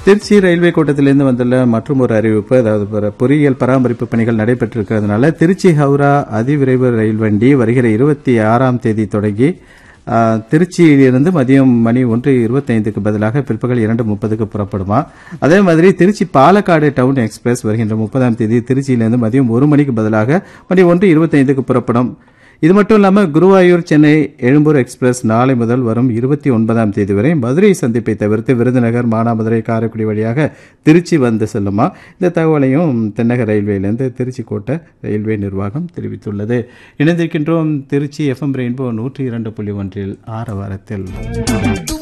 Trichy railway கோட்டத்திலிருந்து வந்துள்ள மற்றும் ஒரு அறிவிப்பு அதாவது பொ- பொறியியல் பராமரிப்பு பணிகள் நடைபெற்றிருக்கிறதுனால திருச்சி ஹவுரா அதிவிரைவு ரயில் வண்டி வருகிற இருபத்தி ஆறாம் தேதி தொடங்கி ஆ, திருச்சியிலிருந்து மதியம் மணி ஒன்று இருபத்தைந்துக்கு பதிலாக பிற்பகல் இரண்டு முப்பதுக்கு புறப்படுமா அதே மாதிரி திருச்சி பாலக்காடு டவுன் எக்ஸ்பிரஸ் வருகின்ற முப்பதாம் தேதி திருச்சியிலிருந்து மதியம் ஒரு மணிக்கு பதிலாக மணி ஒன்று இருபத்தைந்துக்கு புறப்படும் இது மட்டும் இல்லாமல் குருவாயூர் சென்னை எழும்பூர் எக்ஸ்பிரஸ் நாளை முதல் வரும் இருபத்தி ஒன்பதாம் தேதி வரை மதுரை சந்திப்பை தவிர்த்து விருதுநகர் மானாமதுரை காரைக்குடி வழியாக திருச்சி வந்து செல்லுமா இந்த தகவலையும் தென்னக ரயில்வேயிலிருந்து திருச்சி கோட்ட ரயில்வே நிர்வாகம் தெரிவித்துள்ளது இணைந்திருக்கின்றோம் திருச்சி எஃப்எம் ரெயின்போ நூற்றி இரண்டு புள்ளி ஒன்றில் ஆரவாரத்தில்